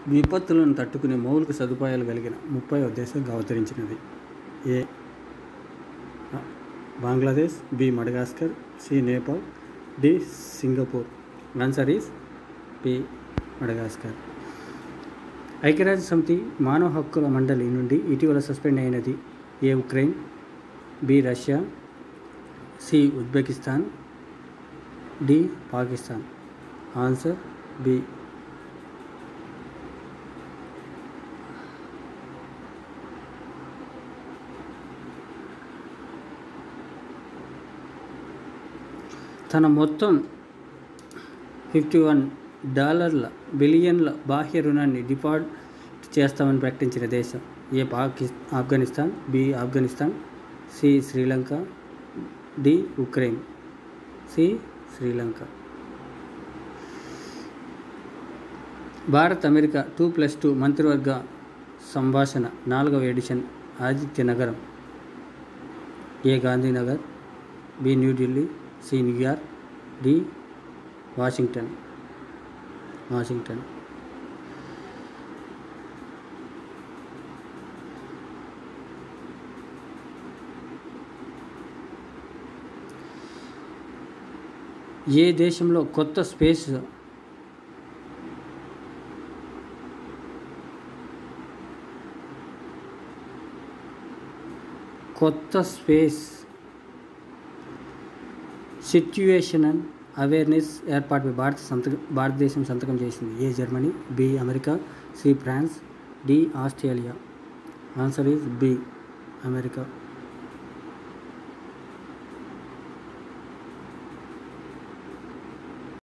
విపత్తులను తట్టుకునే మౌలిక సదుపాయాలు కలిగిన ముప్పై దేశంగా అవతరించినది A Bangladesh B Madagascar C Nepal D Singapore answer is P Madagascar ఐక్యరాజ్య సమితి మానవ హక్కుల మండలి నుండి ఇటీవల సస్పెండ్ అయినది A Ukraine B Russia C Uzbekistan D Pakistan answer B తన మొత్తం ఫిఫ్టీ వన్ డాలర్ల బిలియన్ల బాహ్య రుణాన్ని డిఫాల్ట్ చేస్తామని ప్రకటించిన దేశం ఏ పాకి Afghanistan B Afghanistan C Sri Lanka D Ukraine C Sri Lanka Bharat America two plus two మంత్రివర్గ సంభాషణ నాలుగవ ఎడిషన్ ఆదిత్య నగరం A Gandhinagar B New Delhi C New York D Washington Washington A దేశంలో కొత్త స్పేస్ కొత్త స్పేస్ సిట్యుయేషనల్ అవేర్నెస్ ఏర్పాటుపై భారత సంతకం భారతదేశం సంతకం చేసింది A Germany B America C France D Australia answer is B America